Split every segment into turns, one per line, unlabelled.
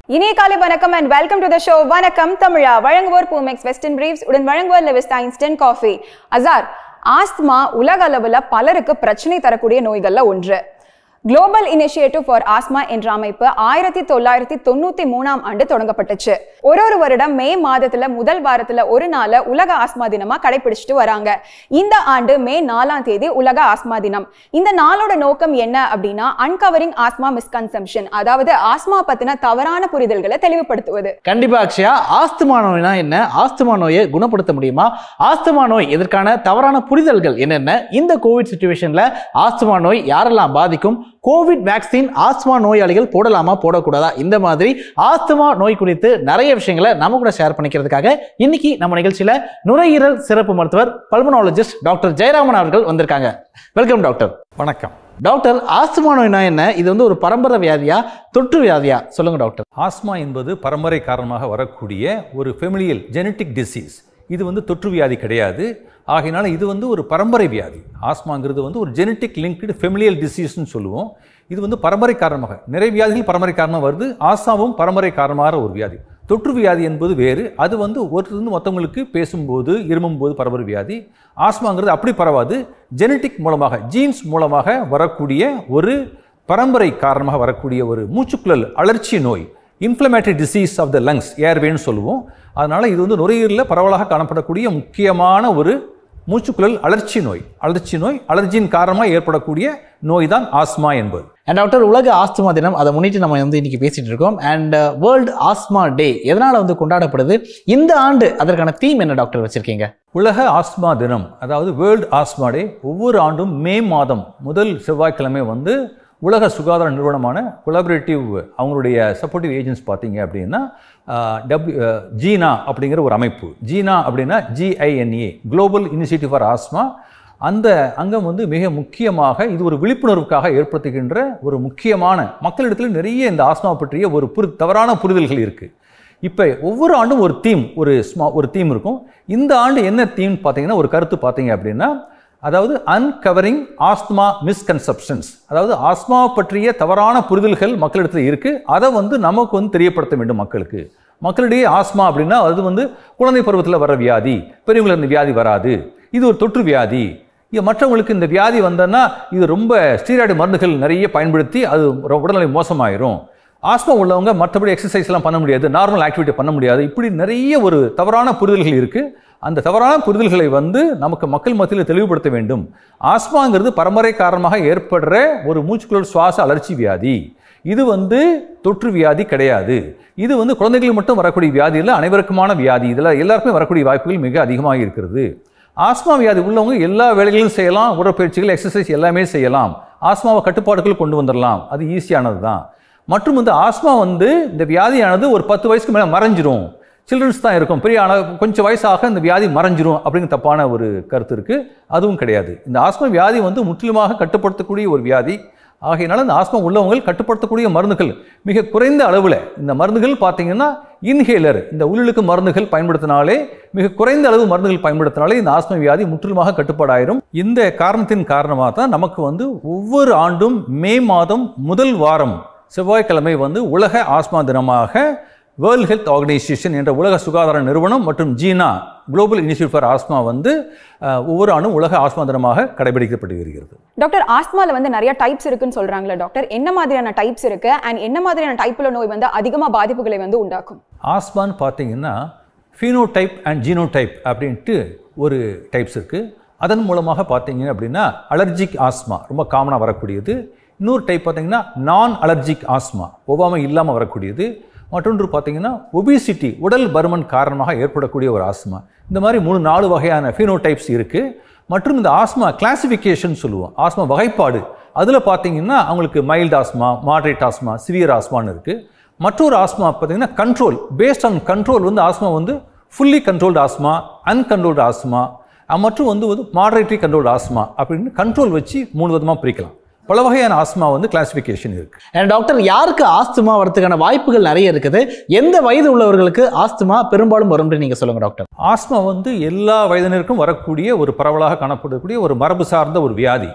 இனிய காலை வணக்கம் and welcome to the show Vanakkam Tamizha வழங்குவோர் பூமெக்ஸ் வெஸ்டர்ன் பிரீவ்ஸ் உடன் வழங்குவோர் லெவிஸ்டா இன்ஸ்டன்ட் காஃபி அசார் ஆஸ்துமா உலக அளவுல பலருக்கு பிரச்சனை தரக்கூடிய நோய்கள்ல ஒன்று குளோபல் இனிஷியேட்டிவ் ஃபார் ஆஸ்மா என்ற அமைப்பு ஆயிரத்தி தொள்ளாயிரத்தி தொண்ணூத்தி மூணாம் ஆண்டு தொடங்கப்பட்டுச்சு ஒரு ஒரு வருடம் மே மாதத்துல முதல் வாரத்துல ஒரு நாள உலக ஆஸ்மா தினமா கடைபிடிச்சிட்டு வராங்க இந்த ஆண்டு மே நாலாம் தேதி உலக ஆஸ்மா தினம் இந்த நாளோட நோக்கம் என்ன அப்படின்னா அன்கவரிங் ஆஸ்மா மிஸ்கன்செப்ஷன் அதாவது ஆஸ்மா பத்தின தவறான புரிதல்களை தெளிவுபடுத்துவது
கண்டிப்பா அக்ஷயா ஆஸ்துமா நோய்னா என்ன ஆஸ்துமா நோயை குணப்படுத்த முடியுமா ஆஸ்துமா நோய் இதற்கான தவறான புரிதல்கள் என்னென்ன இந்த கோவிட் சுச்சுவேஷன்ல ஆஸ்துமா நோய் யாரெல்லாம் பாதிக்கும் கோவிட் வேக்சின் ஆஸ்துமா நோயாளிகள் போடலாமா போடக்கூடாதா இந்த மாதிரி ஆஸ்துமா நோய் குறித்து நிறைய விஷயங்களை நம்ம கூட ஷேர் பண்ணிக்கிறதுக்காக இன்னைக்கு நம்ம நிகழ்ச்சியில நுரையீரல் சிறப்பு மருத்துவர் பல்மனாலஜிஸ்ட் டாக்டர் ஜெயராமன் அவர்கள் வந்திருக்காங்க வெல்கம் டாக்டர்
வணக்கம்
டாக்டர் ஆஸ்துமா நோய்னா என்ன இது வந்து ஒரு பரம்பரை வியாதியா தொற்று வியாதியா சொல்லுங்க டாக்டர்
ஆஸ்மா என்பது பரம்பரை காரணமாக வரக்கூடிய ஒரு ஃபெமிலியல் ஜெனட்டிக் டிசீஸ் இது வந்து தொற்று வியாதி கிடையாது ஆகையினால இது வந்து ஒரு பரம்பரை வியாதி ஆஸ்மாங்கிறது வந்து ஒரு ஜெனட்டிக் லிங்க்டு ஃபெமிலியல் டிசீஸ்னு சொல்லுவோம் இது வந்து பரம்பரை காரணமாக நிறைய வியாதிகள் பரம்பரை காரணமாக வருது ஆஸ்மாவும் பரம்பரை காரணமாக ஒரு வியாதி தொற்று வியாதி என்பது வேறு அது வந்து ஒருத்தருந்து மற்றவங்களுக்கு பேசும்போது இருமும்போது பரவற வியாதி ஆஸ்மாங்கிறது அப்படி பரவாது ஜெனட்டிக் மூலமாக ஜீன்ஸ் மூலமாக வரக்கூடிய ஒரு பரம்பரை காரணமாக வரக்கூடிய ஒரு மூச்சுக்குழல் அழற்சி நோய் inflammatory disease of the lungs ஏர்வேன்னு சொல்லுவோம் அதனால் இது வந்து நுரையீரலில் பரவலாக காணப்படக்கூடிய முக்கியமான ஒரு மூச்சுக்குழல் அழற்சி நோய் அழற்சி நோய் அலர்ஜியின் காரணமாக ஏற்படக்கூடிய நோய் தான் ஆஸ்மா என்பது
அண்ட் டாக்டர் உலக ஆஸ்துமா தினம் அதை முன்னிட்டு நம்ம வந்து இன்னைக்கு பேசிட்டு இருக்கோம் அண்ட் வேர்ல்டு ஆஸ்மா டே எதனால வந்து கொண்டாடப்படுது இந்த ஆண்டு அதற்கான தீம் என்ன டாக்டர் வச்சிருக்கீங்க
உலக ஆஸ்மா தினம் அதாவது வேர்ல்டு ஆஸ்மா டே ஒவ்வொரு ஆண்டும் மே மாதம் முதல் செவ்வாய்க்கிழமை வந்து உலக சுகாதார நிறுவனமான கொலாபரேட்டிவ் அவங்களுடைய சப்போர்ட்டிவ் ஏஜென்ட்ஸ் பார்த்தீங்க அப்படின்னா டபிள்யூ ஜீனா அப்படிங்கிற ஒரு அமைப்பு ஜீனா அப்படின்னா G I N A global initiative for asthma அந்த அங்கம் வந்து மிக முக்கியமாக இது ஒரு விழிப்புணர்வுக்காக ஏற்படுத்துகின்ற ஒரு முக்கியமான மக்களிடத்தில் நிறைய இந்த ஆஸ்மா பற்றிய ஒரு புரி தவறான புரிதல்கள் இருக்குது இப்போ ஒவ்வொரு ஆண்டும் ஒரு தீம் ஒரு ஸ்மா ஒரு தீம் இருக்கும் இந்த ஆண்டு என்ன தீம் பார்த்தீங்கன்னா ஒரு கருத்து பார்த்தீங்க அப்படின்னா அதாவது அன்கவரிங் ஆஸ்மா மிஸ்கன்செப்ஷன்ஸ் அதாவது ஆஸ்மா பற்றிய தவறான புரிதல்கள் மக்களிடத்தில் இருக்குது அதை வந்து நமக்கு வந்து தெரியப்படுத்த வேண்டும் மக்களுக்கு மக்களிடையே ஆஸ்மா அப்படின்னா அது வந்து குழந்தை பருவத்தில் வர வியாதி பெரியவங்களுக்கு இந்த வியாதி வராது இது ஒரு தொற்று வியாதி இது மற்றவங்களுக்கு இந்த வியாதி வந்ததுன்னா இது ரொம்ப ஸ்டீராய்டு மருந்துகள் நிறைய பயன்படுத்தி அது ரொ- உடல்நிலை மோசமாயிரும் ஆஸ்மா உள்ளவங்க மற்றபடி எக்ஸசைஸ்லாம் பண்ண முடியாது நார்மல் ஆக்டிவிட்டி பண்ண முடியாது இப்படி நிறைய ஒரு தவறான புரிதல்கள் இருக்குது அந்த தவறான புரிதல்களை வந்து நமக்கு மக்கள் மத்தியில் தெளிவுபடுத்த வேண்டும் ஆஸ்மாங்கிறது பரம்பரை காரணமாக ஏற்படுற ஒரு மூச்சுக்குழல் சுவாச அலர்ச்சி வியாதி இது வந்து தொற்று வியாதி கிடையாது இது வந்து குழந்தைகளுக்கு மட்டும் வரக்கூடிய வியாதி இல்லை அனைவருக்குமான வியாதி இதில் எல்லாருக்குமே வரக்கூடிய வாய்ப்புகள் மிக அதிகமாக இருக்கிறது ஆஸ்மா வியாதி உள்ளவங்க எல்லா வேலைகளும் செய்யலாம் உடற்பயிற்சிகள் எக்ஸசைஸ் எல்லாமே செய்யலாம் ஆஸ்மாவை கட்டுப்பாடுகள் கொண்டு வந்துடலாம் அது ஈஸியானது தான் மற்றும் இந்த ஆஸ்மா வந்து இந்த வியாதியானது ஒரு பத்து வயசுக்கு மேலே மறைஞ்சிரும் சில்ட்ரன்ஸ் தான் இருக்கும் பெரிய ஆன கொஞ்சம் வயசாக இந்த வியாதி மறைஞ்சிரும் அப்படிங்கிற தப்பான ஒரு கருத்து இருக்குது அதுவும் கிடையாது இந்த ஆஸ்மா வியாதி வந்து முற்றிலுமாக கட்டுப்படுத்தக்கூடிய ஒரு வியாதி ஆகையினால இந்த ஆஸ்மா உள்ளவங்க கட்டுப்படுத்தக்கூடிய மருந்துகள் மிக குறைந்த அளவில் இந்த மருந்துகள் பார்த்தீங்கன்னா இன்ஹேலர் இந்த உள்ளிழுக்கு மருந்துகள் பயன்படுத்தினாலே மிக குறைந்த அளவு மருந்துகள் பயன்படுத்தினாலே இந்த ஆஸ்மா வியாதி முற்றிலுமாக கட்டுப்பாடாயிரும் இந்த காரணத்தின் காரணமாக தான் நமக்கு வந்து ஒவ்வொரு ஆண்டும் மே மாதம் முதல் வாரம் செவ்வாய்க்கிழமை வந்து உலக ஆஸ்மா தினமாக வேர்ல்ட் ஹெல்த் ஆர்கனைசேஷன் என்ற உலக சுகாதார நிறுவனம் மற்றும் GINA global initiative for asthma வந்து அஹ், ஒவ்வொரு ஆண்டும் உலக ஆஸ்மா தினமாக கடைபிடிக்கப்பட்டு வருகிறது
டாக்டர் ஆஸ்மால வந்து நிறைய டைப்ஸ் இருக்குன்னு சொல்றாங்களே டாக்டர் என்ன மாதிரியான டைப்ஸ் இருக்கு அண்ட் என்ன மாதிரியான டைப்ல நோய் வந்து அதிகமா பாதிப்புகளை வந்து உண்டாக்கும்
ஆஸ்மான்னு பார்த்தீங்கன்னா ஃபீனோடைப் அண்ட் ஜீனோடைப் அப்படின்ட்டு ஒரு டைப்ஸ் இருக்குது அதன் மூலமாக பார்த்தீங்க அப்படின்னா அலர்ஜிக் ஆஸ்மா ரொம்ப காமனாக வரக்கூடியது இன்னொரு டைப் பார்த்தீங்கன்னா நான் அலர்ஜிக் ஆஸ்மா ஒவ்வாமை இல்லாமல் வரக்கூடியது மற்றொன்று பார்த்தீங்கன்னா ஒபிசிட்டி உடல் பருமன் காரணமாக ஏற்படக்கூடிய ஒரு ஆஸ்மா இந்த மாதிரி மூணு நாலு வகையான ஃபீனோடைப்ஸ் இருக்குது மற்றும் இந்த ஆஸ்மா கிளாசிஃபிகேஷன் சொல்லுவோம் ஆஸ்மா வகைப்பாடு அதில் பார்த்தீங்கன்னா அவங்களுக்கு mild asthma moderate asthma severe ஆஸ்மான்னு இருக்குது மற்றொரு ஆஸ்மா பார்த்தீங்கன்னா கண்ட்ரோல் பேஸ்ட் ஆன் கண்ட்ரோல் வந்து ஆஸ்மா வந்து fully controlled asthma uncontrolled asthma அஹ் மற்றும் வந்து வந்து மாடரேட்லி கண்ட்ரோல்டு ஆஸ்மா அப்படின்னு கண்ட்ரோல் வச்சு மூணு விதமாக பிரிக்கலாம் பல வகையான ஆஸ்மா வந்து கிளாசிஃபிகேஷன் இருக்குது
அண்ட் டாக்டர் யாருக்கு ஆஸ்துமா வரதுக்கான வாய்ப்புகள் நிறைய இருக்குது எந்த வயது உள்ளவர்களுக்கு ஆஸ்துமா பெரும்பாலும் வரும்னு நீங்க சொல்லுங்க டாக்டர்
ஆஸ்மா வந்து எல்லா வயதினருக்கும் வரக்கூடிய ஒரு பரவலாக காணப்படக்கூடிய ஒரு மரபு சார்ந்த ஒரு வியாதி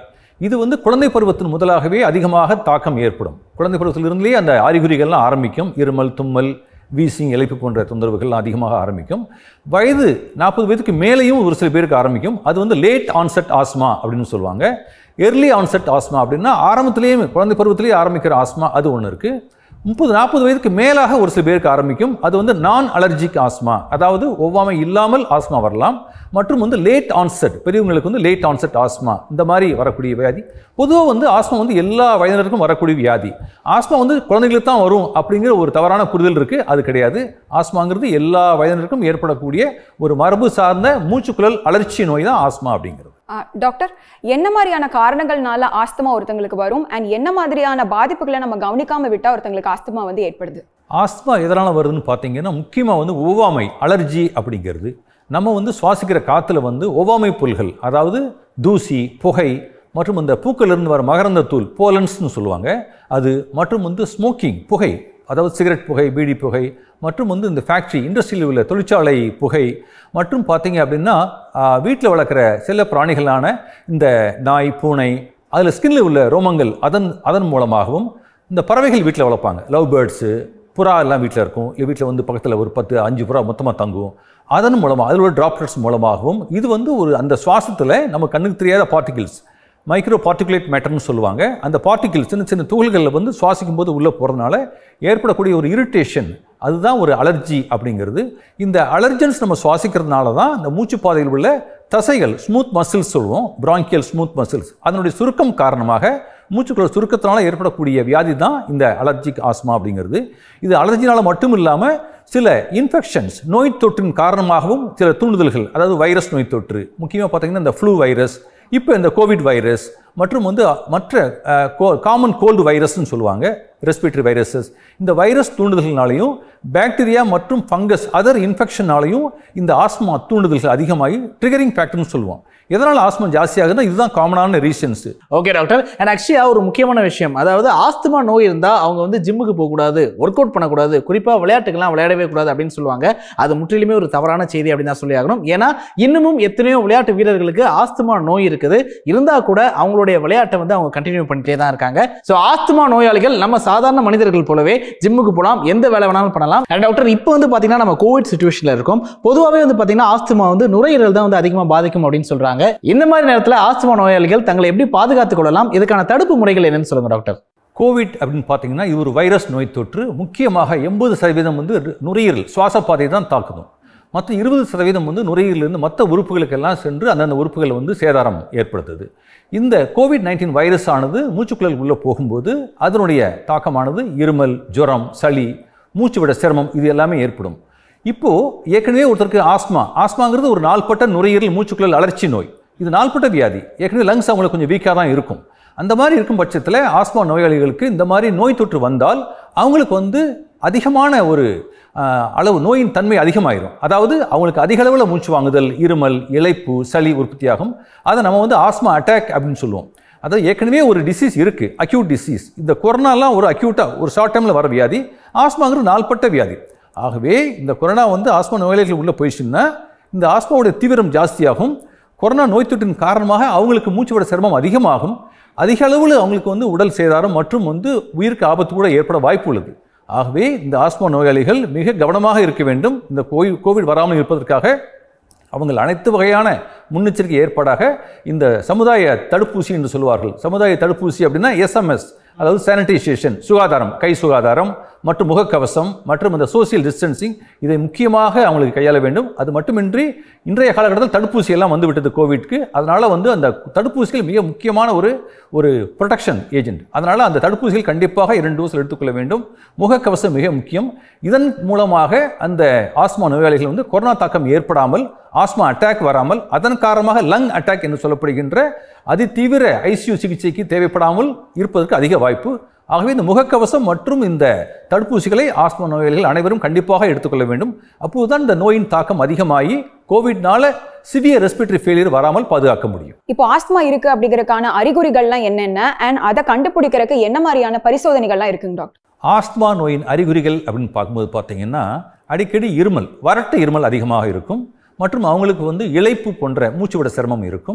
இது வந்து குழந்தை பருவத்தின் முதலாகவே அதிகமாக தாக்கம் ஏற்படும் குழந்தை பருவத்திலிருந்தே அந்த அறிகுறிகள்லாம் ஆரம்பிக்கும் இருமல் தும்மல் வீசிங் இழைப்பு போன்ற தொந்தரவுகள்லாம் அதிகமாக ஆரம்பிக்கும் வயது நாற்பது வயதுக்கு மேலேயும் ஒரு சில பேருக்கு ஆரம்பிக்கும் அது வந்து லேட் ஆன்செட் ஆஸ்மா அப்படின்னு சொல்லுவாங்க எர்லி ஆன்செட் ஆஸ்மா அப்படின்னா ஆரம்பத்திலேயே குழந்தை பருவத்திலேயே ஆரம்பிக்கிற ஆஸ்மா அது ஒன்று இருக்குது முப்பது நாற்பது வயதுக்கு மேலாக ஒரு சில பேருக்கு ஆரம்பிக்கும் அது வந்து நான் அலர்ஜிக் ஆஸ்மா அதாவது ஒவ்வாமை இல்லாமல் ஆஸ்மா வரலாம் மற்றும் வந்து லேட் ஆன்செட் பெரியவங்களுக்கு வந்து லேட் ஆன்செட் ஆஸ்மா இந்த மாதிரி வரக்கூடிய வியாதி பொதுவாக வந்து ஆஸ்மா வந்து எல்லா வயதினருக்கும் வரக்கூடிய வியாதி ஆஸ்மா வந்து குழந்தைகளுக்கு தான் வரும் அப்படிங்கிற ஒரு தவறான புரிதல் இருக்குது அது கிடையாது ஆஸ்மாங்கிறது எல்லா வயதினருக்கும் ஏற்படக்கூடிய ஒரு மரபு சார்ந்த மூச்சுக்குழல் அலர்ச்சி நோய் தான் ஆஸ்மா அப்படிங்கிறது
ஆ, டாக்டர் என்ன மாதிரியான காரணங்கள்னால ஆஸ்துமா ஒருத்தங்களுக்கு வரும் அண்ட் என்ன மாதிரியான பாதிப்புகளை நம்ம கவனிக்காம விட்டா ஒருத்தங்களுக்கு ஆஸ்துமா வந்து ஏற்படுது
ஆஸ்துமா எதனால் வருதுன்னு பார்த்தீங்கன்னா முக்கியமாக வந்து ஒவ்வாமை அலர்ஜி அப்படிங்கிறது நம்ம வந்து சுவாசிக்கிற காற்றுல வந்து ஒவ்வாமை புல்கள் அதாவது தூசி புகை மற்றும் இந்த பூக்களிலிருந்து வர மகரந்த தூள் போலன்ஸ்னு சொல்லுவாங்க அது மற்றும் வந்து ஸ்மோக்கிங் புகை அதாவது சிகரெட் புகை பீடி புகை மற்றும் வந்து இந்த ஃபேக்ட்ரி இண்டஸ்ட்ரியில் உள்ள தொழிற்சாலை புகை மற்றும் பார்த்தீங்க அப்படின்னா வீட்டில் வளர்க்குற செல்ல பிராணிகளான இந்த நாய் பூனை அதில் ஸ்கின்ல உள்ள ரோமங்கள் அதன் அதன் மூலமாகவும் இந்த பறவைகள் வீட்டில் வளர்ப்பாங்க லவ் பேர்ட்ஸு புறா எல்லாம் வீட்டில் இருக்கும் இல்லை வீட்டில் வந்து பக்கத்தில் ஒரு பத்து அஞ்சு புறா மொத்தமாக தங்கும் அதன் மூலமாக அதில் உள்ள ட்ராப்லெட்ஸ் மூலமாகவும் இது வந்து ஒரு அந்த சுவாசத்தில் நம்ம கண்ணுக்கு தெரியாத பார்ட்டிகிள்ஸ் மைக்ரோ பார்ட்டிகுலேட் மேட்டர்னு சொல்லுவாங்க அந்த பார்ட்டிகிள்ஸ் சின்ன சின்ன துகள்களில் வந்து சுவாசிக்கும் போது உள்ளே போகிறதுனால ஏற்படக்கூடிய ஒரு இரிட்டேஷன் அதுதான் ஒரு அலர்ஜி அப்படிங்கிறது இந்த அலர்ஜன்ஸ் நம்ம சுவாசிக்கிறதுனால தான் இந்த மூச்சுப்பாதையில் உள்ள தசைகள் ஸ்மூத் மசில்ஸ் சொல்லுவோம் பிராங்கியல் ஸ்மூத் மசில்ஸ் அதனுடைய சுருக்கம் காரணமாக மூச்சுக்குள்ள சுருக்கத்தினால ஏற்படக்கூடிய வியாதி தான் இந்த அலர்ஜிக் ஆஸ்மா அப்படிங்கிறது இது அலர்ஜினால மட்டும் இல்லாமல் சில இன்ஃபெக்ஷன்ஸ் நோய் தொற்றின் காரணமாகவும் சில தூண்டுதல்கள் அதாவது வைரஸ் நோய் தொற்று முக்கியமாக பார்த்தீங்கன்னா இந்த ஃப்ளூ வைரஸ் இப்போ இந்த கோவிட் வைரஸ் மற்றும் வந்து மற்ற காமன் கோல்டு வைரஸ்னு சொல்லுவாங்க ரெஸ்பிரேட்டரி வைரஸஸ் இந்த வைரஸ் தூண்டுதல்னாலையும் பாக்டீரியா மற்றும் ஃபங்கஸ் அதர் இன்ஃபெக்ஷனாலையும் இந்த ஆஸ்மா தூண்டுதல்கள் அதிகமாகி ட்ரிகரிங் ஃபேக்டர்னு சொல்லுவோம் எதனால் ஆஸ்மா ஜாஸ்தியாகுதுன்னா இதுதான் காமனான ரீசன்ஸ்
ஓகே டாக்டர் அண்ட் ஆக்சுவலா ஒரு முக்கியமான விஷயம் அதாவது ஆஸ்துமா நோய் இருந்தால் அவங்க வந்து ஜிம்முக்கு போகக்கூடாது ஒர்க் அவுட் பண்ணக்கூடாது குறிப்பாக விளையாட்டுக்கெல்லாம் விளையாடவே கூடாது அப்படின்னு சொல்லுவாங்க அது முற்றிலுமே ஒரு தவறான செய்தி அப்படின்னு தான் சொல்லி ஆகணும் ஏன்னா இன்னமும் எத்தனையோ விளையாட்டு வீரர்களுக்கு ஆஸ்துமா நோய் இருக்குது இருந்தால் கூட அவங்களுடைய விளையாட்டை வந்து அவங்க கண்டினியூ பண்ணிட்டே தான் இருக்காங்க ஸோ ஆஸ்துமா நோயாளிகள் நம்ம சாதாரண மனிதர்கள் போலவே ஜிம்முக்கு போகலாம் எந்த வேலை வேணாலும் பண்ணலாம் அண்ட் டாக்டர் இப்போ வந்து பார்த்தீங்கன்னா நம்ம கோவிட் சுச்சுவேஷனில் இருக்கும் பொதுவாகவே வந்து பார்த்தீங்கன்னா ஆஸ்துமா வந்து நுரையீரல் தான் வந்து அதிகமாக பாதிக்கும் அப்படின்னு சொல்றாங்க இந்த மாதிரி நேரத்தில் ஆஸ்துமா நோயாளிகள் தங்களை எப்படி பாதுகாத்துக் கொள்ளலாம் இதுக்கான தடுப்பு முறைகள் என்னன்னு சொல்லுங்க டாக்டர்
கோவிட் அப்படின்னு பார்த்தீங்கன்னா இது ஒரு வைரஸ் நோய் தொற்று முக்கியமாக எண்பது சதவீதம் வந்து நுரையீரல் சுவாசப்பாதை தான் தாக்குதும் மற்ற இருபது சதவீதம் வந்து நுரையீரலிருந்து மற்ற உறுப்புகளுக்கெல்லாம் சென்று அந்தந்த உறுப்புகளை வந்து சேதாரம் ஏற்படுத்துது இந்த கோவிட் நைன்டீன் வைரஸ் ஆனது மூச்சுக்குழல் உள்ளே போகும்போது அதனுடைய தாக்கமானது இருமல் ஜுரம் சளி மூச்சு விட சிரமம் இது எல்லாமே ஏற்படும் இப்போ ஏற்கனவே ஒருத்தருக்கு ஆஸ்மா ஆஸ்மாங்கிறது ஒரு நாள்பட்ட நுரையீரல் மூச்சுக்குழல் அலர்ச்சி நோய் இது நாள்பட்ட வியாதி ஏற்கனவே லங்ஸ் அவங்களுக்கு கொஞ்சம் வீக்காக தான் இருக்கும் அந்த மாதிரி இருக்கும் பட்சத்தில் ஆஸ்மா நோயாளிகளுக்கு இந்த மாதிரி நோய் தொற்று வந்தால் அவங்களுக்கு வந்து அதிகமான ஒரு ஆஹ், அளவு நோயின் தன்மை அதிகமாயிரும் அதாவது அவங்களுக்கு அதிக அளவில் மூச்சு வாங்குதல் இருமல் இளைப்பு சளி உற்பத்தியாகும் அதை நம்ம வந்து ஆஸ்மா அட்டாக் அப்படின்னு சொல்லுவோம் அதாவது ஏற்கனவே ஒரு டிசீஸ் இருக்கு அக்யூட் டிசீஸ் இந்த கொரோனாலாம் ஒரு அக்யூட்டாக ஒரு ஷார்ட் டைமில் வர வியாதி ஆஸ்மாங்கிறது நாள்பட்ட வியாதி ஆகவே இந்த கொரோனா வந்து ஆஸ்மா நோயாளிகள் உள்ளே போயிடுச்சுன்னா இந்த ஆஸ்மாவுடைய தீவிரம் ஜாஸ்தியாகும் கொரோனா நோய் தொற்றின் காரணமாக அவங்களுக்கு மூச்சு விட சிரமம் அதிகமாகும் அதிக அளவில் அவங்களுக்கு வந்து உடல் சேதாரம் மற்றும் வந்து உயிருக்கு ஆபத்து கூட ஏற்பட வாய்ப்பு உள்ளது ஆகவே இந்த ஆஸ்மா நோயாளிகள் மிக கவனமாக இருக்க வேண்டும் இந்த கோவி கோவிட் வராமல் இருப்பதற்காக அவங்க அனைத்து வகையான முன்னெச்சரிக்கை ஏற்பாடாக இந்த சமுதாய தடுப்பூசி என்று சொல்வார்கள் சமுதாய தடுப்பூசி அப்படின்னா எஸ்எம்எஸ் அதாவது சானிடைசேஷன் சுகாதாரம் கை சுகாதாரம் மற்றும் முகக்கவசம் மற்றும் இந்த சோசியல் டிஸ்டன்சிங் இதை முக்கியமாக அவங்களுக்கு கையாள வேண்டும் அது மட்டுமின்றி இன்றைய காலகட்டத்தில் தடுப்பூசி எல்லாம் வந்து விட்டது கோவிட்க்கு அதனால வந்து அந்த தடுப்பூசிகள் மிக முக்கியமான ஒரு ஒரு ப்ரொடெக்ஷன் ஏஜென்ட் அதனால அந்த தடுப்பூசிகள் கண்டிப்பாக இரண்டு டோஸ் எடுத்துக்கொள்ள வேண்டும் முகக்கவசம் மிக முக்கியம் இதன் மூலமாக அந்த ஆஸ்மா நோயாளிகள் வந்து கொரோனா தாக்கம் ஏற்படாமல் ஆஸ்மா அட்டாக் வராமல் அதன் காரணமாக லங் அட்டாக் என்று சொல்லப்படுகின்ற அதிதீவிர ஐசியூ சிகிச்சைக்கு தேவைப்படாமல் இருப்பதற்கு அதிக வாய்ப்பு ஆகவே இந்த முகக்கவசம் மற்றும் இந்த தடுப்பூசிகளை ஆஸ்மா நோயாளிகள் அனைவரும் கண்டிப்பாக எடுத்துக்கொள்ள வேண்டும் அப்போதுதான் இந்த நோயின் தாக்கம் அதிகமாகி கோவிட்னால சிவியர் ரெஸ்பிரேட்டரி ஃபெயிலியர் வராமல் பாதுகாக்க முடியும்
இப்போ ஆஸ்துமா இருக்கு அப்படிங்கறதுக்கான அறிகுறிகள்லாம் என்னென்ன அண்ட் அதை கண்டுபிடிக்கிறதுக்கு என்ன மாதிரியான பரிசோதனைகள்லாம் இருக்குங்க டாக்டர்
ஆஸ்துமா நோயின் அறிகுறிகள் அப்படின்னு பார்க்கும்போது பார்த்தீங்கன்னா அடிக்கடி இருமல் வறட்ட இருமல் அதிகமாக இருக்கும் மற்றும் அவங்களுக்கு வந்து இளைப்பு போன்ற மூச்சு விட சிரமம் இருக்கும்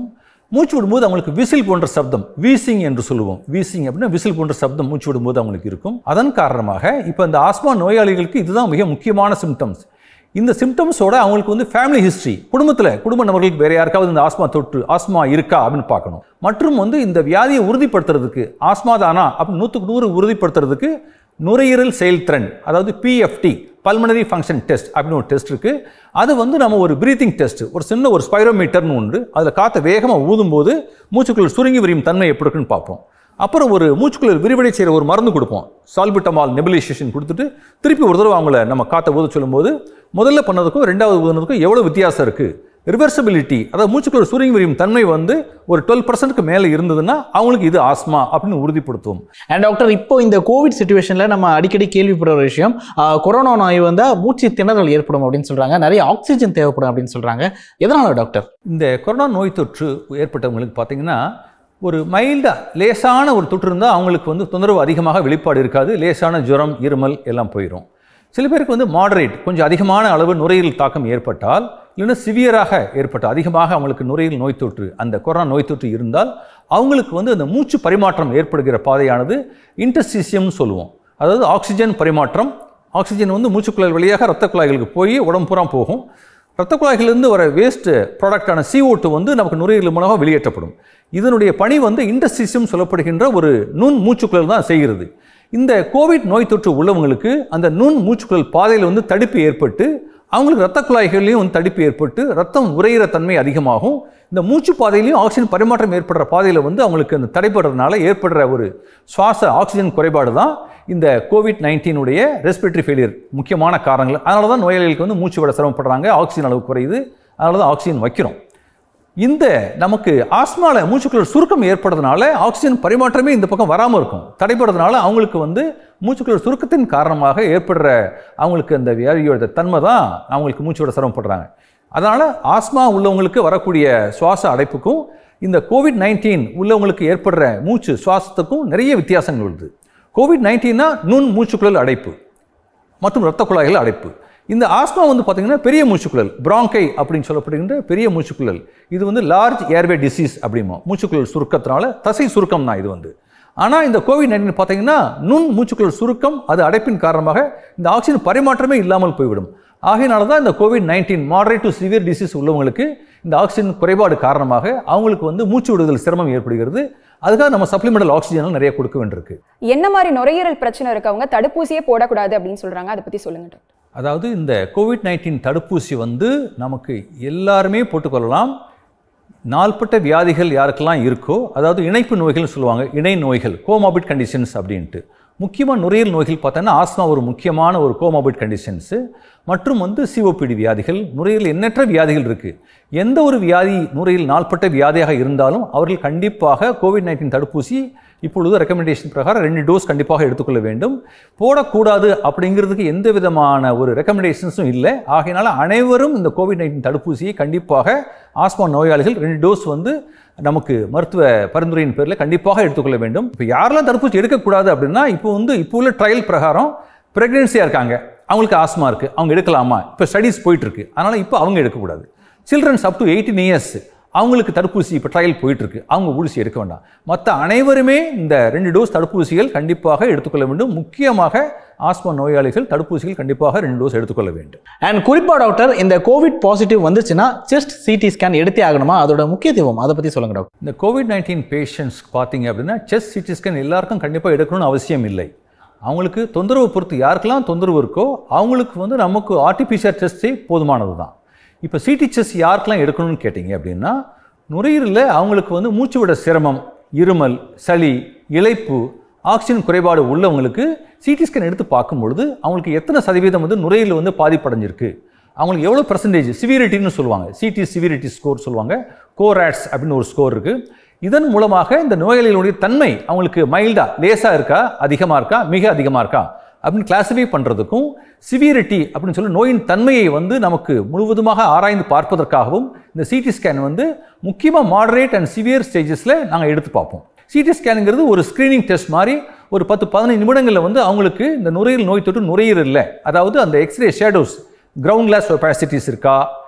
மூச்சு விடும்போது அவங்களுக்கு விசில் போன்ற சப்தம் வீசிங் என்று சொல்லுவோம் வீசிங் அப்படின்னா விசில் போன்ற சப்தம் மூச்சு விடும்போது அவங்களுக்கு இருக்கும் அதன் காரணமாக இப்போ இந்த ஆஸ்மா நோயாளிகளுக்கு இதுதான் மிக முக்கியமான சிம்டம்ஸ் இந்த சிம்டம்ஸோட அவங்களுக்கு வந்து ஃபேமிலி ஹிஸ்ட்ரி குடும்பத்தில் குடும்ப நபர்களுக்கு வேற யாருக்காவது இந்த ஆஸ்மா தொற்று ஆஸ்மா இருக்கா அப்படின்னு பார்க்கணும் மற்றும் வந்து இந்த வியாதியை உறுதிப்படுத்துறதுக்கு ஆஸ்மா தானா அப்படின்னு நூற்றுக்கு நூறு உறுதிப்படுத்துறதுக்கு நுரையீரல் செயல்திறன் அதாவது பிஎஃப்டி பல்மனரி ஃபங்க்ஷன் டெஸ்ட் அப்படின்னு ஒரு டெஸ்ட் இருக்கு அது வந்து நம்ம ஒரு பிரீத்திங் டெஸ்ட் ஒரு சின்ன ஒரு ஸ்பைரோமீட்டர்னு ஒன்று அதில் காற்றை வேகமாக ஊதும்போது மூச்சுக்குள் சுருங்கி விரியும் தன்மை எப்படி இருக்குன்னு பார்ப்போம் அப்புறம் ஒரு மூச்சுக்குள்ள விரிவடை செய்கிற ஒரு மருந்து கொடுப்போம் சால்பிட்டமால் நெபிலைசேஷன் கொடுத்துட்டு திருப்பி ஒரு தடவை அவங்கள நம்ம காற்றை ஊத சொல்லும்போது முதல்ல பண்ணதுக்கும் ரெண்டாவது ஊதுனதுக்கும் எவ்வளோ வித்தியாசம் இருக்குது ரிவர்சபிலிட்டி அதாவது மூச்சுக்குள்ள சுருங்கி விரியும் தன்மை வந்து ஒரு டுவெல் பர்சன்ட்க்கு மேலே இருந்ததுன்னா அவங்களுக்கு இது ஆஸ்மா அப்படின்னு உறுதிப்படுத்துவோம்
அண்ட் டாக்டர் இப்போ இந்த கோவிட் சுச்சுவேஷன்ல நம்ம அடிக்கடி கேள்விப்படுற ஒரு விஷயம் ஆஹ், கொரோனா நோய் வந்தா மூச்சு திணறல் ஏற்படும் அப்படின்னு சொல்றாங்க நிறைய ஆக்சிஜன் தேவைப்படும் அப்படின்னு சொல்றாங்க எதனால டாக்டர்
இந்த கொரோனா நோய் தொற்று ஏற்பட்டவங்களுக்கு பார்த்தீங்கன்னா ஒரு மைல்டாக லேசான ஒரு தொற்று இருந்தால் அவங்களுக்கு வந்து தொந்தரவு அதிகமாக வெளிப்பாடு இருக்காது லேசான ஜுரம் இருமல் எல்லாம் போயிடும் சில பேருக்கு வந்து மாடரேட் கொஞ்சம் அதிகமான அளவு நுரையீரல் தாக்கம் ஏற்பட்டால் இல்லைன்னா சிவியராக ஏற்பட்ட அதிகமாக அவங்களுக்கு நுரையீரல் நோய் தொற்று அந்த கொரோனா நோய் தொற்று இருந்தால் அவங்களுக்கு வந்து அந்த மூச்சு பரிமாற்றம் ஏற்படுகிற பாதையானது இன்டர்சிசியம்னு சொல்லுவோம் அதாவது ஆக்சிஜன் பரிமாற்றம் ஆக்சிஜன் வந்து மூச்சுக்குழல் வழியாக ரத்த குழாய்களுக்கு போய் உடம்பு பூரா போகும் ரத்த குழாய்களிலிருந்து வர வேஸ்ட் ப்ராடக்டான CO2 வந்து நமக்கு நுரையீரல் மூலமாக வெளியேற்றப்படும் இதனுடைய பணி வந்து இன்டர்சிசியம் சொல்லப்படுகின்ற ஒரு நுண் மூச்சுக்குழல் தான் செய்கிறது இந்த கோவிட் நோய் தொற்று உள்ளவங்களுக்கு அந்த நுண் மூச்சுக்குழல் பாதையில் வந்து தடுப்பு ஏற்பட்டு அவங்களுக்கு ரத்த குழாய்கள்லையும் வந்து தடுப்பு ஏற்பட்டு ரத்தம் உறையிற தன்மை அதிகமாகும் இந்த மூச்சு பாதையிலையும் ஆக்சிஜன் பரிமாற்றம் ஏற்படுற பாதையில் வந்து அவங்களுக்கு அந்த தடைப்படுறதுனால ஏற்படுற ஒரு சுவாச ஆக்சிஜன் குறைபாடு தான் இந்த கோவிட் நைன்டீனுடைய ரெஸ்பிரேட்டரி ஃபெயிலியர் முக்கியமான காரணங்கள் அதனால தான் நோயாளிகளுக்கு வந்து மூச்சு விட சிரமப்படுறாங்க ஆக்சிஜன் அளவு குறையுது அதனால தான் ஆக்சிஜன் வைக்கிறோம் இந்த நமக்கு ஆஸ்மால மூச்சுக்குள்ள சுருக்கம் ஏற்படுறதுனால ஆக்சிஜன் பரிமாற்றமே இந்த பக்கம் வராமல் இருக்கும் தடைப்படுறதுனால அவங்களுக்கு வந்து மூச்சுக்குள்ள சுருக்கத்தின் காரணமாக ஏற்படுற அவங்களுக்கு அந்த வியாதியோட தன்மை தான் அவங்களுக்கு மூச்சோட சிரமப்படுறாங்க அதனால ஆஸ்மா உள்ளவங்களுக்கு வரக்கூடிய சுவாச அடைப்புக்கும் இந்த கோவிட் நைன்டீன் உள்ளவங்களுக்கு ஏற்படுற மூச்சு சுவாசத்துக்கும் நிறைய வித்தியாசங்கள் உள்ளது கோவிட் நைன்டீன்னா நுண் மூச்சுக்குழல் அடைப்பு மற்றும் இரத்த குழாய்கள் அடைப்பு இந்த ஆஸ்மா வந்து பார்த்தீங்கன்னா பெரிய மூச்சுக்குழல் பிராங்கை அப்படின்னு சொல்லப்படுகின்ற பெரிய மூச்சுக்குழல் இது வந்து லார்ஜ் ஏர்வே டிசீஸ் அப்படிமா மூச்சுக்குழல் சுருக்கத்தினால தசை சுருக்கம் தான் இது வந்து ஆனால் இந்த கோவிட் நைன்டீன் பார்த்தீங்கன்னா நுண் மூச்சுக்குழல் சுருக்கம் அது அடைப்பின் காரணமாக இந்த ஆக்சிஜன் பரிமாற்றமே இல்லாமல் போய்விடும் ஆகையினால தான் இந்த COVID nineteen moderate to severe disease உள்ளவங்களுக்கு இந்த ஆக்சிஜன் குறைபாடு காரணமாக அவங்களுக்கு வந்து மூச்சு விடுதல் சிரமம் ஏற்படுகிறது அதுக்காக நம்ம சப்ளிமெண்டல் ஆக்சிஜன் நிறைய கொடுக்க வேண்டியிருக்கு
என்ன மாதிரி நுரையீரல் பிரச்சனை இருக்கவங்க தடுப்பூசியே போடக்கூடாது அப்படின்னு சொல்றாங்க அதை பத்தி சொல்லுங்க டாக்டர்
அதாவது இந்த கோவிட் நைன்டீன் தடுப்பூசி வந்து நமக்கு எல்லாருமே போட்டுக்கொள்ளலாம் நாள்பட்ட வியாதிகள் யாருக்கெல்லாம் இருக்கோ அதாவது இணைப்பு நோய்கள்னு சொல்லுவாங்க இணை நோய்கள் கோமாபிட் கண்டிஷன்ஸ் அப்படின்ட்டு முக்கியமாக நுரையீரல் நோய்கள் பார்த்தோன்னா ஆஸ்மா ஒரு முக்கியமான ஒரு கோமாபிட் கண்டிஷன்ஸு மற்றும் வந்து சிஓபிடி வியாதிகள் நுரையீரல் எண்ணற்ற வியாதிகள் இருக்குது எந்த ஒரு வியாதி நுரையீரல் நாள்பட்ட வியாதியாக இருந்தாலும் அவர்கள் கண்டிப்பாக கோவிட் நைன்டீன் தடுப்பூசி இப்பொழுது ரெக்கமெண்டேஷன் பிரகாரம் ரெண்டு டோஸ் கண்டிப்பாக எடுத்துக்கொள்ள வேண்டும் போடக்கூடாது அப்படிங்கிறதுக்கு எந்த விதமான ஒரு ரெக்கமெண்டேஷன்ஸும் இல்லை ஆகையினால அனைவரும் இந்த கோவிட் நைன்டீன் தடுப்பூசியை கண்டிப்பாக ஆஸ்மா நோயாளிகள் ரெண்டு டோஸ் வந்து நமக்கு மருத்துவ பரிந்துரையின் பேரில் கண்டிப்பாக எடுத்துக்கொள்ள வேண்டும் இப்போ யாரெல்லாம் தடுப்பூசி எடுக்கக்கூடாது அப்படின்னா இப்போ வந்து இப்போ உள்ள ட்ரையல் பிரகாரம் ப்ரெக்னென்சியாக இருக்காங்க அவங்களுக்கு ஆஸ்மா இருக்குது அவங்க எடுக்கலாமா இப்போ ஸ்டடீஸ் போயிட்டு இருக்கு அதனால் இப்போ அவங்க எடுக்கக்கூடாது childrens up to eighteen years அவங்களுக்கு தடுப்பூசி இப்போ ட்ரையல் போயிட்டு இருக்கு அவங்க ஊசி எடுக்க வேண்டாம் மற்ற அனைவருமே இந்த ரெண்டு டோஸ் தடுப்பூசிகள் கண்டிப்பாக எடுத்துக்கொள்ள வேண்டும் முக்கியமாக ஆஸ்மா நோயாளிகள் தடுப்பூசிகள் கண்டிப்பாக ரெண்டு டோஸ் எடுத்துக்கொள்ள வேண்டும்
அண்ட் குறிப்பா டாக்டர் இந்த கோவிட் பாசிட்டிவ் வந்துச்சுன்னா செஸ்ட் சிடி ஸ்கேன் எடுத்தே ஆகணுமா அதோட முக்கியத்துவம் அதை பத்தி சொல்லுங்க டாக்டர்
இந்த கோவிட் நைன்டீன் பேஷண்ட்ஸ் பார்த்தீங்க அப்படின்னா செஸ்ட் சிடி ஸ்கேன் எல்லாருக்கும் கண்டிப்பாக எடுக்கணும்னு அவசியம் இல்லை அவங்களுக்கு தொந்தரவு பொறுத்து யாருக்கெல்லாம் தொந்தரவு இருக்கோ அவங்களுக்கு வந்து நமக்கு ஆர்டிபிசிஆர் டெஸ்ட்டே போதுமானது தான் இப்போ சிடி செஸ் யாருக்கெல்லாம் எடுக்கணும்னு கேட்டிங்க அப்படின்னா நுரையீரலில் அவங்களுக்கு வந்து மூச்சு விட சிரமம் இருமல் சளி இளைப்பு ஆக்சிஜன் குறைபாடு உள்ளவங்களுக்கு சிடி ஸ்கேன் எடுத்து பார்க்கும் பொழுது அவங்களுக்கு எத்தனை சதவீதம் வந்து நுரையீரல் வந்து பாதிப்படைஞ்சிருக்கு அவங்களுக்கு எவ்வளோ பர்சன்டேஜ் சிவியரிட்டின்னு சொல்லுவாங்க சிடி சிவியரிட்டி ஸ்கோர் சொல்லுவாங்க கோராட்ஸ் அப்படின்னு ஒரு ஸ்கோர் இருக்குது இதன் மூலமாக இந்த நோயாளிகளுடைய தன்மை அவங்களுக்கு மைல்டாக லேசாக இருக்கா அதிகமாக இருக்கா மிக அதிகமாக இருக்கா அப்படின்னு கிளாஸிஃபை பண்ணுறதுக்கும் சிவியரிட்டி அப்படின்னு சொல்லி நோயின் தன்மையை வந்து நமக்கு முழுவதுமாக ஆராய்ந்து பார்ப்பதற்காகவும் இந்த சிடி ஸ்கேன் வந்து முக்கியமாக மாடரேட் அண்ட் சிவியர் ஸ்டேஜஸில் நாங்கள் எடுத்து பார்ப்போம் சிடி ஸ்கேனுங்கிறது ஒரு ஸ்க்ரீனிங் டெஸ்ட் மாதிரி ஒரு பத்து பதினைந்து நிமிடங்களில் வந்து அவங்களுக்கு இந்த நுரையீரல் நோய் தொற்று நுரையீரல் இல்லை அதாவது அந்த x ray shadows ground glass opacities இருக்கா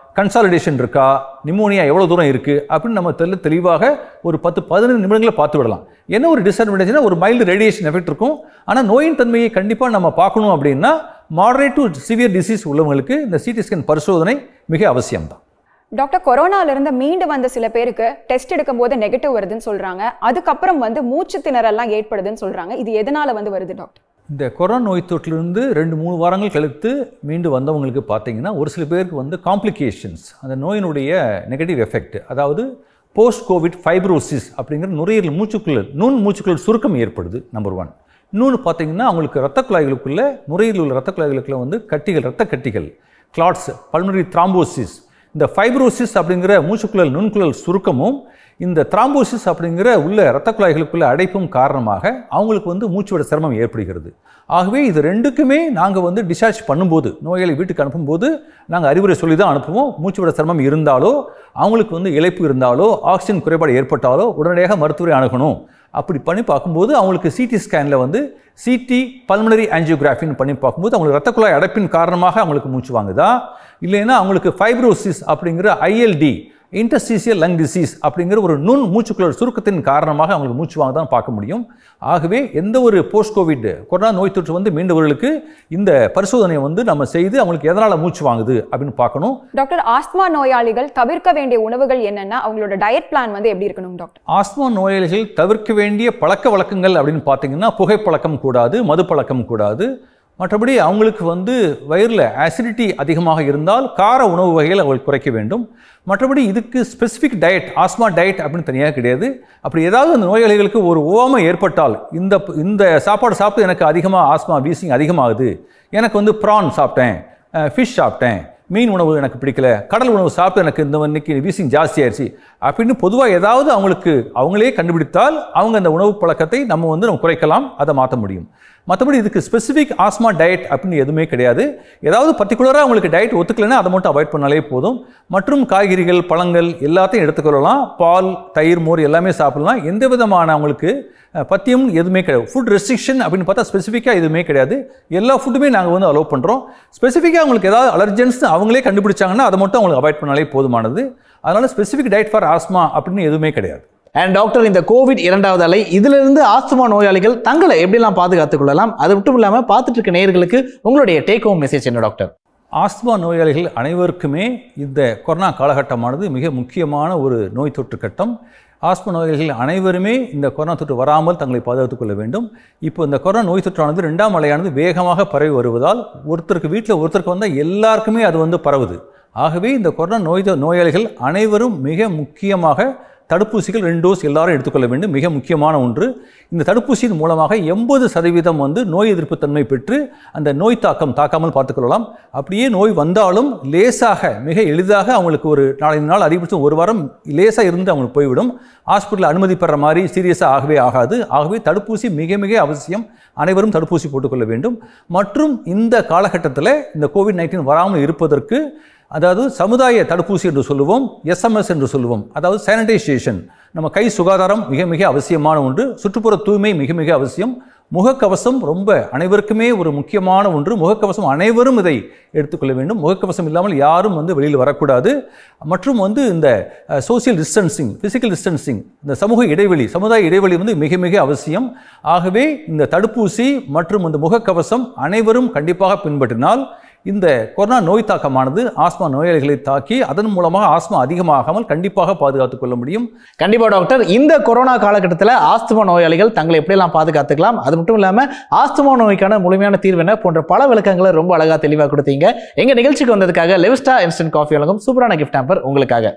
கன்சாலிடேஷன் இருக்கா நிமோனியா எவ்வளோ தூரம் இருக்குது அப்படின்னு நம்ம தெல்ல தெளிவாக ஒரு பத்து பதினைந்து நிமிடங்களை பார்த்து விடலாம் என்ன ஒரு டிஸ்அட்வான்டேஜ்னா ஒரு மைல்டு ரேடியேஷன் எஃபெக்ட் இருக்கும் ஆனால் நோயின் தன்மையை கண்டிப்பாக நம்ம பார்க்கணும் அப்படின்னா மாடரேட் டு சிவியர் டிசீஸ் உள்ளவங்களுக்கு இந்த சிடி ஸ்கேன் பரிசோதனை மிக அவசியம்தான்
டாக்டர் கொரோனால இருந்து மீண்டு வந்த சில பேருக்கு டெஸ்ட் எடுக்கும்போது நெகட்டிவ் வருதுன்னு சொல்றாங்க அதுக்கப்புறம் வந்து மூச்சு திணறல்லாம் ஏற்படுதுன்னு சொல்றாங்க இது எதனால வந்து வருது டாக்டர்
இந்த கொரோனா நோய் தொற்றிலிருந்து ரெண்டு மூணு வாரங்கள் கழித்து மீண்டு வந்தவங்களுக்கு பார்த்தீங்கன்னா ஒரு சில பேருக்கு வந்து காம்ப்ளிகேஷன்ஸ் அந்த நோயினுடைய நெகட்டிவ் எஃபெக்ட் அதாவது போஸ்ட் கோவிட் ஃபைப்ரோசிஸ் அப்படிங்கிற நுரையீரல் மூச்சுக்குள்ள நுண் மூச்சுக்குள்ள சுருக்கம் ஏற்படுது நம்பர் ஒன் இன்னொன்று பார்த்தீங்கன்னா அவங்களுக்கு ரத்த குழாய்களுக்குள்ள நுரையீரல் உள்ள ரத்த குழாய்களுக்குள்ள வந்து கட்டிகள் ரத்த கட்டிகள் கிளாட்ஸ் பல்மனரி த்ராம்போசிஸ் இந்த ஃபைப்ரோசிஸ் அப்படிங்கிற மூச்சுக்குழல் நுண்குழல் சுருக்கமும் இந்த த்ராம்போசிஸ் அப்படிங்கிற உள்ள இரத்த குழாய்களுக்குள்ள அடைப்பும் காரணமாக அவங்களுக்கு வந்து மூச்சுவிட சிரமம் ஏற்படுகிறது ஆகவே இது ரெண்டுக்குமே நாங்கள் வந்து டிஸ்சார்ஜ் பண்ணும்போது நோயாளி வீட்டுக்கு அனுப்பும்போது நாங்கள் அறிவுரை சொல்லி தான் அனுப்புவோம் மூச்சுவிட சிரமம் இருந்தாலோ அவங்களுக்கு வந்து இழைப்பு இருந்தாலோ ஆக்சிஜன் குறைபாடு ஏற்பட்டாலோ உடனடியாக மருத்துவரை அணுகணும் அப்படி பண்ணி பார்க்கும்போது அவங்களுக்கு சிடி ஸ்கேனில் வந்து சிடி பல்மனரி ஆஞ்சியோகிராஃபின்னு பண்ணி பார்க்கும்போது அவங்களுக்கு ரத்த குழாய் அடைப்பின் காரணமாக அவங்களுக்கு மூச்சு வாங்குதா இல்லைன்னா அவங்களுக்கு ஃபைப்ரோசிஸ் அப்படிங்கிற ஐஎல்டி இன்டர்ஸ்டீசியல் லங் டிசீஸ் அப்படிங்கிற ஒரு நுண் மூச்சுக்குழல் சுருக்கத்தின் காரணமாக அவங்களுக்கு மூச்சு வாங்க தான் பார்க்க முடியும் ஆகவே எந்த ஒரு போஸ்ட் கோவிட் கொரோனா நோய் தொற்று வந்து மீண்டவர்களுக்கு இந்த பரிசோதனையை வந்து நம்ம செய்து அவங்களுக்கு எதனால் மூச்சு வாங்குது அப்படின்னு பார்க்கணும்
டாக்டர் ஆஸ்துமா நோயாளிகள் தவிர்க்க வேண்டிய உணவுகள் என்னன்னா அவங்களோட டயட் பிளான் வந்து எப்படி இருக்கணும் டாக்டர்
ஆஸ்மா நோயாளிகள் தவிர்க்க வேண்டிய பழக்க வழக்கங்கள் அப்படின்னு பார்த்தீங்கன்னா புகைப்பழக்கம் கூடாது மது பழக்கம் கூடாது மற்றபடி அவங்களுக்கு வந்து வயிறில் அசிடிட்டி அதிகமாக இருந்தால் கார உணவு வகைகள் அவங்களுக்கு குறைக்க வேண்டும் மற்றபடி இதுக்கு ஸ்பெசிஃபிக் டயட் ஆஸ்மா டயட் அப்படின்னு தனியாக கிடையாது அப்படி ஏதாவது அந்த நோயாளிகளுக்கு ஒரு ஓமை ஏற்பட்டால் இந்த இந்த சாப்பாடு சாப்பிட்டு எனக்கு அதிகமாக ஆஸ்மா வீசிங் அதிகமாகுது எனக்கு வந்து ப்ரான் சாப்பிட்டேன் ஃபிஷ் சாப்பிட்டேன் மீன் உணவு எனக்கு பிடிக்கல கடல் உணவு சாப்பிட்டு எனக்கு இந்த இன்னைக்கு வீசிங் ஜாஸ்தி ஆயிடுச்சு அப்படின்னு பொதுவாக ஏதாவது அவங்களுக்கு அவங்களே கண்டுபிடித்தால் அவங்க அந்த உணவு பழக்கத்தை நம்ம வந்து நம்ம குறைக்கலாம் அதை மாற்ற முடியும் மற்றபடி இதுக்கு ஸ்பெசிஃபிக் ஆஸ்மா டயட் அப்படின்னு எதுவுமே கிடையாது ஏதாவது பர்டிகுலராக அவங்களுக்கு டயட் ஒத்துக்கலைன்னா அதை மட்டும் அவாய்ட் பண்ணாலே போதும் மற்றும் காய்கறிகள் பழங்கள் எல்லாத்தையும் எடுத்துக்கொள்ளலாம் பால் தயிர் மோர் எல்லாமே சாப்பிடலாம் எந்த விதமான அவங்களுக்கு அஹ், பத்தியம் எதுவுமே கிடையாது ஃபுட் ரெஸ்ட்ரிக்ஷன் அப்படின்னு பார்த்தா ஸ்பெசிஃபிக்காக எதுவுமே கிடையாது எல்லா ஃபுட்டுமே நாங்கள் வந்து அலோவ் பண்ணுறோம் ஸ்பெசிஃபிக்காக அவங்களுக்கு ஏதாவது அலர்ஜென்ஸ் அவங்களே கண்டுபிடிச்சாங்கன்னா அதை மட்டும் அவங்களுக்கு அவாய்ட் பண்ணாலே போதுமானது அதனால் ஸ்பெசிஃபிக் டயட் ஃபார் ஆஸ்மா அப்படின்னு எதுவுமே கிடையாது
அண்ட் டாக்டர் இந்த கோவிட் இரண்டாவது அலை இதிலிருந்து ஆஸ்துமா நோயாளிகள் தங்களை எப்படிலாம் பாதுகாத்துக் கொள்ளலாம் அது மட்டும் இல்லாமல் பார்த்துட்டு இருக்க நேயர்களுக்கு உங்களுடைய டேக் ஹோம் மெசேஜ் என்ன டாக்டர்
ஆஸ்துமா நோயாளிகள் அனைவருக்குமே இந்த கொரோனா காலகட்டமானது மிக முக்கியமான ஒரு நோய் தொற்று கட்டம் ஆஸ்துமா நோயாளிகள் அனைவருமே இந்த கொரோனா தொற்று வராமல் தங்களை பாதுகாத்துக் கொள்ள வேண்டும் இப்போ இந்த கொரோனா நோய் தொற்றானது ரெண்டாம் அலையானது வேகமாக பரவி வருவதால் ஒருத்தருக்கு வீட்டில் ஒருத்தருக்கு வந்தால் எல்லாருக்குமே அது வந்து பரவுது ஆகவே இந்த கொரோனா நோய் நோயாளிகள் அனைவரும் மிக முக்கியமாக தடுப்பூசிகள் ரெண்டு டோஸ் எல்லாரும் எடுத்துக்கொள்ள வேண்டும் மிக முக்கியமான ஒன்று இந்த தடுப்பூசியின் மூலமாக எண்பது சதவீதம் வந்து நோய் எதிர்ப்பு தன்மை பெற்று அந்த நோய் தாக்கம் தாக்காமல் பார்த்துக்கொள்ளலாம் அப்படியே நோய் வந்தாலும் லேசாக மிக எளிதாக அவங்களுக்கு ஒரு நாலஞ்சு நாள் அதிகபட்சம் ஒரு வாரம் லேசாக இருந்து அவங்களுக்கு போய்விடும் ஹாஸ்பிட்டல் அனுமதி பெற மாதிரி சீரியஸாக ஆகவே ஆகாது ஆகவே தடுப்பூசி மிக மிக அவசியம் அனைவரும் தடுப்பூசி போட்டுக்கொள்ள வேண்டும் மற்றும் இந்த காலகட்டத்தில் இந்த கோவிட் நைன்டீன் வராமல் இருப்பதற்கு அதாவது சமுதாய தடுப்பூசி என்று சொல்லுவோம் எஸ்எம்எஸ் என்று சொல்லுவோம் அதாவது சானிடைசேஷன் நம்ம கை சுகாதாரம் மிக மிக அவசியமான ஒன்று சுற்றுப்புற தூய்மை மிக மிக அவசியம் முகக்கவசம் ரொம்ப அனைவருக்குமே ஒரு முக்கியமான ஒன்று முகக்கவசம் அனைவரும் இதை எடுத்துக்கொள்ள வேண்டும் முகக்கவசம் இல்லாமல் யாரும் வந்து வெளியில் வரக்கூடாது மற்றும் வந்து இந்த சோசியல் டிஸ்டன்சிங் ஃபிசிக்கல் டிஸ்டன்சிங் இந்த சமூக இடைவெளி சமுதாய இடைவெளி வந்து மிக மிக அவசியம் ஆகவே இந்த தடுப்பூசி மற்றும் இந்த முகக்கவசம் அனைவரும் கண்டிப்பாக பின்பற்றினால் இந்த கொரோனா நோய் தாக்கமானது ஆஸ்மா நோயாளிகளை தாக்கி அதன் மூலமாக ஆஸ்மா அதிகமாகாமல் கண்டிப்பாக பாதுகாத்துக் கொள்ள முடியும்
கண்டிப்பா டாக்டர் இந்த கொரோனா காலகட்டத்தில் ஆஸ்துமா நோயாளிகள் தங்களை எப்படியெல்லாம் பாதுகாத்துக்கலாம் அது மட்டும் இல்லாம ஆஸ்துமா நோய்க்கான முழுமையான தீர்வு என்ன போன்ற பல விளக்கங்களை ரொம்ப அழகா தெளிவா கொடுத்தீங்க எங்க நிகழ்ச்சிக்கு வந்ததுக்காக லெவிஸ்டா இன்ஸ்டன்ட் காஃபி வழங்கும் சூப்பரான கிஃப்ட் ஆம்பர் உங்களுக்காக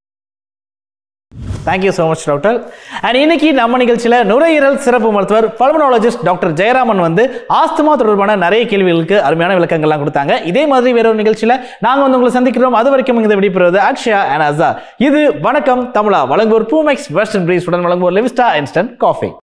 thank you so much doctor and இன்னைக்கு நம்ம நிகழ்ச்சியில் நுரையீரல் சிறப்பு மருத்துவர் பல்மனாலஜிஸ்ட் டாக்டர் ஜெயராமன் வந்து ஆஸ்துமா தொடர்பான நிறைய கேள்விகளுக்கு அருமையான விளக்கங்கள்லாம் கொடுத்தாங்க இதே மாதிரி வேற ஒரு நிகழ்ச்சியில் நாங்கள் வந்து உங்களை சந்திக்கிறோம் அது வரைக்கும் இந்த விடைபெறுவது அக்ஷயா அண்ட் அசா இது வணக்கம் தமிழா வழங்குவோர் பூமெக்ஸ் வெஸ்டர்ன் பிரீஸ் உடன் வழங்குவோர் லெவிஸ்டா இன்ஸ்டன்ட் காஃபி